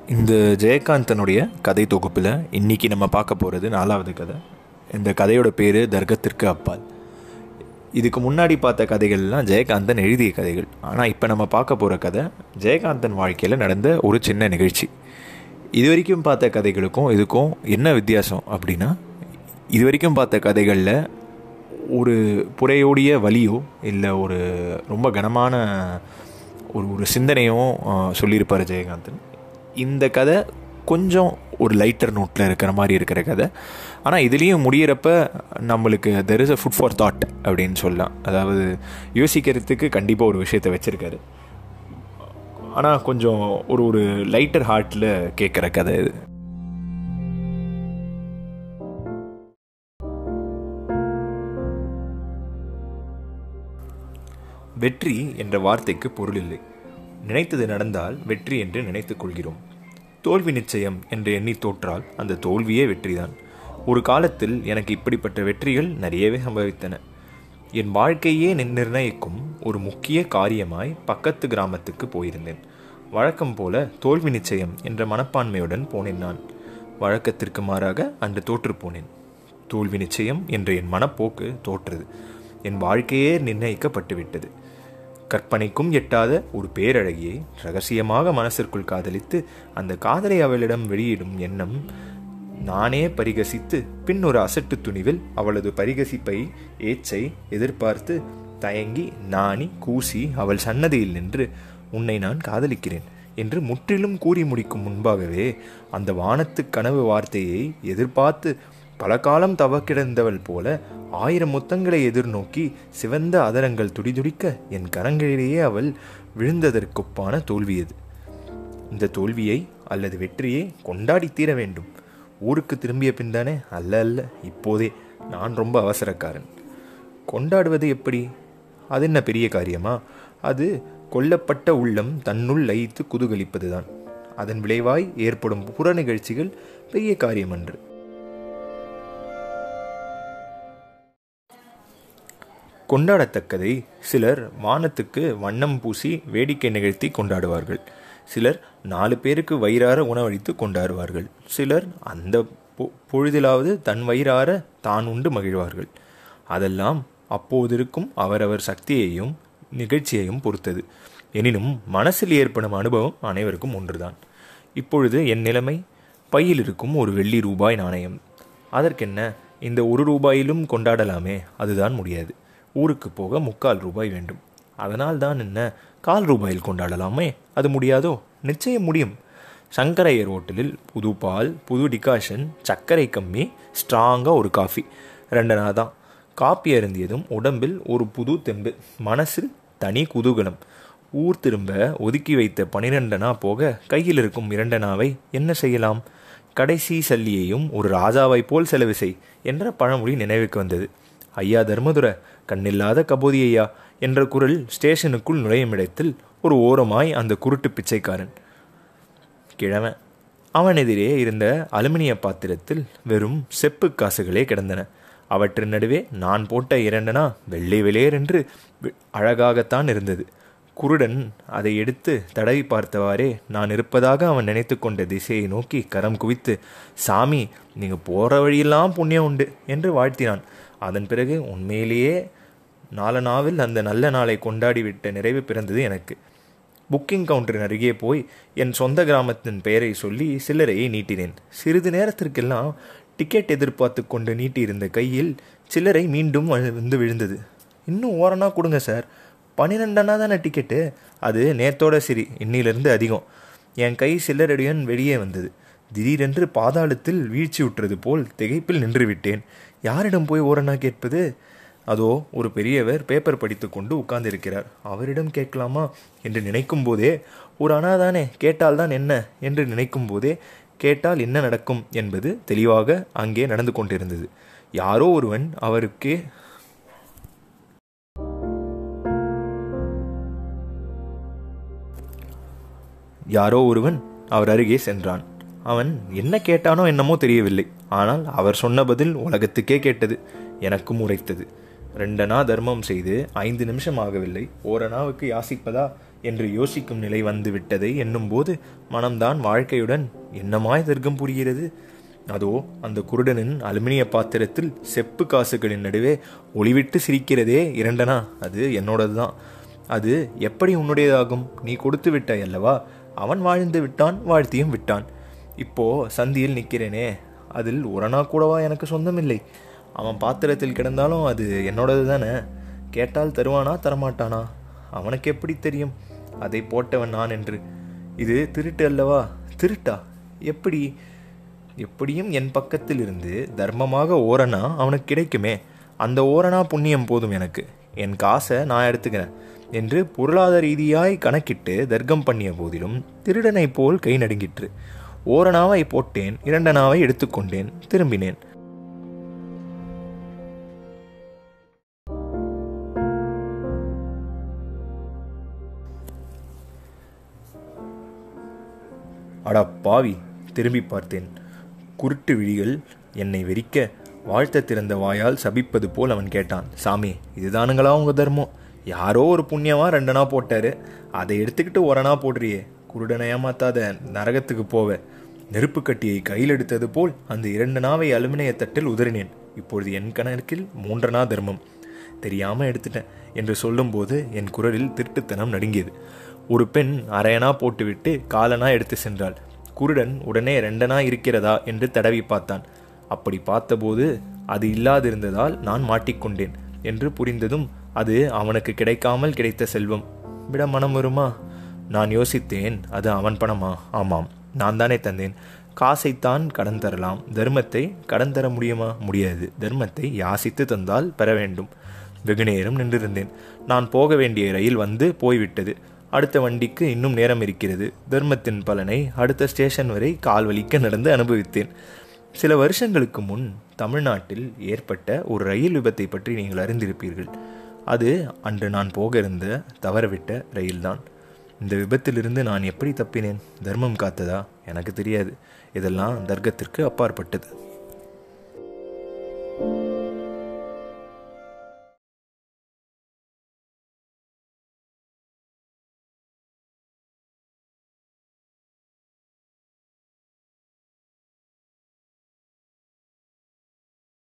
இந்த ஜெயகாந்தனுடைய கதை தொகுப்பில் இன்றைக்கி நம்ம பார்க்க போகிறது நாலாவது கதை இந்த கதையோட பேர் தர்க்கத்திற்கு அப்பால் இதுக்கு முன்னாடி பார்த்த கதைகள்லாம் ஜெயகாந்தன் எழுதிய கதைகள் ஆனால் இப்போ நம்ம பார்க்க போகிற கதை ஜெயகாந்தன் வாழ்க்கையில் நடந்த ஒரு சின்ன நிகழ்ச்சி இது வரைக்கும் பார்த்த கதைகளுக்கும் இதுக்கும் என்ன வித்தியாசம் அப்படின்னா இது வரைக்கும் பார்த்த கதைகளில் ஒரு புறையோடிய வலியோ இல்லை ஒரு ரொம்ப கனமான ஒரு ஒரு சிந்தனையும் சொல்லியிருப்பார் ஜெயகாந்தன் இந்த கதை கொஞ்சம் ஒரு லைட்டர் நோட்டில் இருக்கிற மாதிரி இருக்கிற கதை ஆனால் இதுலேயும் முடியிறப்ப நம்மளுக்கு there is a food for thought அப்படின்னு சொல்லலாம் அதாவது யோசிக்கிறதுக்கு கண்டிப்பாக ஒரு விஷயத்தை வச்சுருக்காரு ஆனால் கொஞ்சம் ஒரு ஒரு லைட்டர் ஹார்ட்டில் கேட்குற கதை இது வெற்றி என்ற வார்த்தைக்கு பொருள் இல்லை நினைத்தது நடந்தால் வெற்றி என்று நினைத்துக் கொள்கிறோம் தோல்வி நிச்சயம் என்று எண்ணி தோற்றால் அந்த தோல்வியே வெற்றிதான் ஒரு காலத்தில் எனக்கு இப்படிப்பட்ட வெற்றிகள் நிறையவே சம்பவித்தன என் வாழ்க்கையே நிர்ணயிக்கும் ஒரு முக்கிய காரியமாய் பக்கத்து கிராமத்துக்கு போயிருந்தேன் வழக்கம் போல தோல்வி நிச்சயம் என்ற மனப்பான்மையுடன் போனேன் நான் வழக்கத்திற்கு மாறாக அன்று தோற்று போனேன் தோல்வி நிச்சயம் என்ற என் மனப்போக்கு தோற்றது என் வாழ்க்கையே நிர்ணயிக்கப்பட்டுவிட்டது கற்பனைக்கும் எட்டாத ஒரு பேரழகியை ரகசியமாக மனசிற்குள் காதலித்து அந்த காதலை அவளிடம் வெளியிடும் எண்ணம் நானே பரிகசித்து பின் ஒரு அசட்டு துணிவில் அவளது பரிகசிப்பை ஏச்சை எதிர்பார்த்து தயங்கி நாணி கூசி அவள் சன்னதியில் நின்று உன்னை நான் காதலிக்கிறேன் என்று முற்றிலும் கூறி முடிக்கும் முன்பாகவே அந்த வானத்து கனவு வார்த்தையை எதிர்பார்த்து பல காலம் தவ கிடந்தவள் போல ஆயிரம் முத்தங்களை எதிர்நோக்கி சிவந்த அதரங்கள் துடிதுடிக்க என் கரங்களிலேயே அவள் விழுந்ததற்கொப்பான தோல்வியது இந்த தோல்வியை அல்லது வெற்றியை கொண்டாடி தீர வேண்டும் ஊருக்கு திரும்பிய பின் தானே அல்ல அல்ல இப்போதே நான் ரொம்ப அவசரக்காரன் கொண்டாடுவது எப்படி அது என்ன பெரிய காரியமா அது கொல்லப்பட்ட உள்ளம் தன்னுள் லயித்து குதூகலிப்பதுதான் அதன் விளைவாய் ஏற்படும் புற நிகழ்ச்சிகள் பெரிய காரியமன்று கொண்டாடத்தக்கதை சிலர் வானத்துக்கு வண்ணம் பூசி வேடிக்கை நிகழ்த்தி கொண்டாடுவார்கள் சிலர் நாலு பேருக்கு வயிறார உணவளித்து கொண்டாடுவார்கள் சிலர் அந்த பொழுதிலாவது தன் வயிறார தான் உண்டு மகிழ்வார்கள் அதெல்லாம் அப்போதிருக்கும் அவரவர் சக்தியையும் நிகழ்ச்சியையும் பொறுத்தது எனினும் மனசில் ஏற்படும் அனுபவம் அனைவருக்கும் ஒன்றுதான் இப்பொழுது என் நிலைமை பையில் இருக்கும் ஒரு வெள்ளி ரூபாய் நாணயம் அதற்கென்ன இந்த ஒரு ரூபாயிலும் கொண்டாடலாமே அதுதான் முடியாது ஊருக்கு போக முக்கால் ரூபாய் வேண்டும் அதனால் தான் என்ன கால் ரூபாயில் கொண்டாடலாமே அது முடியாதோ நிச்சயம் முடியும் சங்கரையர் ஹோட்டலில் புது பால் புது டிகாஷன் சர்க்கரை கம்மி ஸ்ட்ராங்காக ஒரு காஃபி ரெண்டனா தான் காப்பி அருந்தியதும் உடம்பில் ஒரு புது தெம்பு மனசில் தனி குதூகலம் ஊர் திரும்ப ஒதுக்கி வைத்த பனிரெண்டனா போக கையில் இருக்கும் இரண்டனாவை என்ன செய்யலாம் கடைசி சல்லியையும் ஒரு ராஜாவை போல் செலவு செய் என்ற பழமொழி நினைவுக்கு வந்தது ஐயா தர்மதுர கண்ணில்லாத கபோதி ஐயா என்ற குரல் ஸ்டேஷனுக்குள் நுழையும் இடத்தில் ஒரு ஓரமாய் அந்த குருட்டு பிச்சைக்காரன் கிழவன் அவன் எதிரே இருந்த அலுமினிய பாத்திரத்தில் வெறும் செப்பு காசுகளே கிடந்தன அவற்றின் நடுவே நான் போட்ட இரண்டனா வெள்ளை வெளியேர் என்று அழகாகத்தான் இருந்தது குருடன் அதை எடுத்து தடவி பார்த்தவாறே நான் இருப்பதாக அவன் நினைத்து கொண்ட திசையை நோக்கி கரம் குவித்து சாமி நீங்கள் போகிற வழியெல்லாம் புண்ணியம் உண்டு என்று வாழ்த்தினான் அதன் பிறகு உண்மையிலேயே நாலனாவில் அந்த நல்ல நாளை கொண்டாடிவிட்ட நிறைவு பிறந்தது எனக்கு புக்கிங் கவுண்டரின் அருகே போய் என் சொந்த கிராமத்தின் பெயரை சொல்லி சில்லறையை நீட்டினேன் சிறிது நேரத்திற்கெல்லாம் டிக்கெட் எதிர்பார்த்து கொண்டு நீட்டியிருந்த கையில் சில்லறை மீண்டும் வந்து விழுந்தது இன்னும் ஓரனா கொடுங்க சார் பன்னிரெண்டனா தானே டிக்கெட்டு அது நேத்தோட சரி இன்னிலிருந்து அதிகம் என் கை சில்லறடியுடன் வெளியே வந்தது திடீரென்று பாதாளத்தில் வீழ்ச்சி உற்றது போல் திகைப்பில் நின்றுவிட்டேன் யாரிடம் போய் ஓரனா கேட்பது அதோ ஒரு பெரியவர் பேப்பர் படித்து கொண்டு உட்கார்ந்திருக்கிறார் அவரிடம் கேட்கலாமா என்று நினைக்கும் போதே ஒரு அனாதானே கேட்டால்தான் என்ன என்று நினைக்கும் போதே கேட்டால் என்ன நடக்கும் என்பது தெளிவாக அங்கே நடந்து கொண்டிருந்தது யாரோ ஒருவன் அவருக்கு யாரோ ஒருவன் அவர் அருகே சென்றான் அவன் என்ன கேட்டானோ என்னமோ தெரியவில்லை ஆனால் அவர் சொன்ன பதில் உலகத்துக்கே கேட்டது எனக்கும் உரைத்தது ரெண்டனா தர்மம் செய்து ஐந்து நிமிஷம் ஆகவில்லை ஓரணாவுக்கு யாசிப்பதா என்று யோசிக்கும் நிலை வந்து விட்டதை எண்ணும்போது மனம்தான் வாழ்க்கையுடன் என்னமாய் தர்க்கம் புரிகிறது அதோ அந்த குருடனின் அலுமினிய பாத்திரத்தில் செப்பு காசுகளின் நடுவே ஒளிவிட்டு சிரிக்கிறதே இரண்டனா அது என்னோடது தான் அது எப்படி உன்னுடையதாகும் நீ கொடுத்து விட்டாய் அல்லவா அவன் வாழ்ந்து விட்டான் வாழ்த்தியும் விட்டான் இப்போ சந்தியில் நிற்கிறேனே அதில் உரணா கூடவா எனக்கு சொந்தமில்லை அவன் பாத்திரத்தில் கிடந்தாலும் அது என்னோடது தானே கேட்டால் தருவானா தரமாட்டானா அவனுக்கு எப்படி தெரியும் அதை போட்டவன் நான் என்று இது திருட்டு அல்லவா திருட்டா எப்படி எப்படியும் என் பக்கத்தில் இருந்து தர்மமாக ஓரணா அவனுக்கு கிடைக்குமே அந்த ஓரணா புண்ணியம் போதும் எனக்கு என் காசை நான் எடுத்துக்கிறேன் என்று பொருளாதார ரீதியாய் கணக்கிட்டு தர்க்கம் பண்ணிய போதிலும் திருடனைப் போல் கை நடுங்கிற்று ஓரணாவை போட்டேன் இரண்டனாவை எடுத்துக்கொண்டேன் திரும்பினேன் அடா பாவி திரும்பி பார்த்தேன் குருட்டு விழிகள் என்னை வெறிக்க வாழ்த்த திறந்த வாயால் சபிப்பது போல் அவன் கேட்டான் சாமி இதுதானுங்களா உங்க தர்மம் யாரோ ஒரு புண்ணியமா ரெண்டனா போட்டாரு அதை எடுத்துக்கிட்டு ஒரணா போடுறியே குருடனை ஏமாத்தாத நரகத்துக்கு போவ நெருப்பு கட்டியை கையில் எடுத்தது போல் அந்த இரண்டு நாவை அலுமினிய தட்டில் உதறினேன் இப்பொழுது என் கணக்கில் மூன்றனா தர்மம் தெரியாம எடுத்துட்டேன் என்று சொல்லும்போது என் குரலில் திருட்டுத்தனம் நடுங்கியது ஒரு பெண் அரையனா போட்டுவிட்டு காலனா எடுத்து சென்றாள் குருடன் உடனே ரெண்டனா இருக்கிறதா என்று தடவி பார்த்தான் அப்படி பார்த்தபோது அது இல்லாதிருந்ததால் நான் மாட்டிக்கொண்டேன் என்று புரிந்ததும் அது அவனுக்கு கிடைக்காமல் கிடைத்த செல்வம் விட மனம் வருமா நான் யோசித்தேன் அது அவன் பணமா ஆமாம் நான் தானே தந்தேன் காசைத்தான் கடன் தரலாம் தர்மத்தை கடன் தர முடியுமா முடியாது தர்மத்தை யாசித்து தந்தால் பெற வேண்டும் வெகு நேரம் நின்றிருந்தேன் நான் போக வேண்டிய ரயில் வந்து போய்விட்டது அடுத்த வண்டிக்கு இன்னும் நேரம் இருக்கிறது தர்மத்தின் பலனை அடுத்த ஸ்டேஷன் வரை கால் வலிக்க நடந்து அனுபவித்தேன் சில வருஷங்களுக்கு முன் தமிழ்நாட்டில் ஏற்பட்ட ஒரு ரயில் விபத்தை பற்றி நீங்கள் அறிந்திருப்பீர்கள் அது அன்று நான் போக இருந்த தவறவிட்ட ரயில்தான் இந்த விபத்திலிருந்து நான் எப்படி தப்பினேன் தர்மம் காத்ததா எனக்கு தெரியாது இதெல்லாம் தர்க்கத்திற்கு அப்பாற்பட்டது